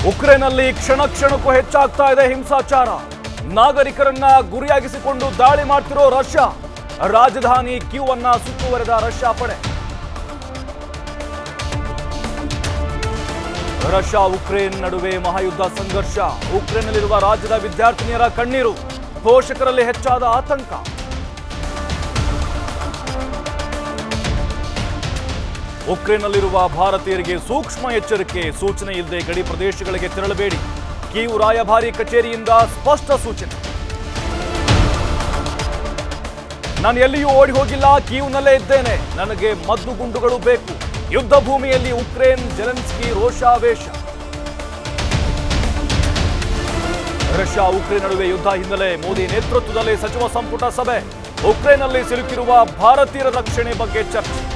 ಉಕ್ರೇನ್ನಲ್ಲಿ ಕ್ಷಣ ಕ್ಷಣಕ್ಕೂ ಹೆಚ್ಚಾಗ್ತಾ ಇದೆ ಹಿಂಸಾಚಾರ ನಾಗರಿಕರನ್ನ ಗುರಿಯಾಗಿಸಿಕೊಂಡು ದಾಳಿ ಮಾಡ್ತಿರೋ ರಷ್ಯಾ ರಾಜಧಾನಿ ಕ್ಯೂ ಅನ್ನ ಸುತ್ತುವರೆದ ರಷ್ಯಾ ಪಡೆ ರಷ್ಯಾ ಉಕ್ರೇನ್ ನಡುವೆ ಮಹಾಯುದ್ಧ ಸಂಘರ್ಷ ಉಕ್ರೇನ್ನಲ್ಲಿರುವ ರಾಜ್ಯದ ವಿದ್ಯಾರ್ಥಿನಿಯರ ಕಣ್ಣೀರು ಪೋಷಕರಲ್ಲಿ ಹೆಚ್ಚಾದ ಆತಂಕ ಉಕ್ರೇನ್ನಲ್ಲಿರುವ ಭಾರತೀಯರಿಗೆ ಸೂಕ್ಷ್ಮ ಎಚ್ಚರಿಕೆ ಸೂಚನೆ ಇಲ್ಲದೆ ಗಡಿ ಪ್ರದೇಶಗಳಿಗೆ ತೆರಳಬೇಡಿ ಕೀವ್ ರಾಯಭಾರಿ ಕಚೇರಿಯಿಂದ ಸ್ಪಷ್ಟ ಸೂಚನೆ ನಾನು ಎಲ್ಲಿಯೂ ಓಡಿ ಹೋಗಿಲ್ಲ ಕೀವ್ನಲ್ಲೇ ಇದ್ದೇನೆ ನನಗೆ ಮದ್ದು ಗುಂಡುಗಳು ಬೇಕು ಯುದ್ಧ ಭೂಮಿಯಲ್ಲಿ ಉಕ್ರೇನ್ ಜೆಲೆನ್ಸ್ಕಿ ರೋಷಾವೇಶ ರಷ್ಯಾ ಉಕ್ರೇನ್ ನಡುವೆ ಯುದ್ಧ ಹಿನ್ನೆಲೆ ಮೋದಿ ನೇತೃತ್ವದಲ್ಲಿ ಸಚಿವ ಸಂಪುಟ ಸಭೆ ಉಕ್ರೇನ್ನಲ್ಲಿ ಸಿಲುಕಿರುವ ಭಾರತೀಯರ ರಕ್ಷಣೆ ಬಗ್ಗೆ ಚರ್ಚೆ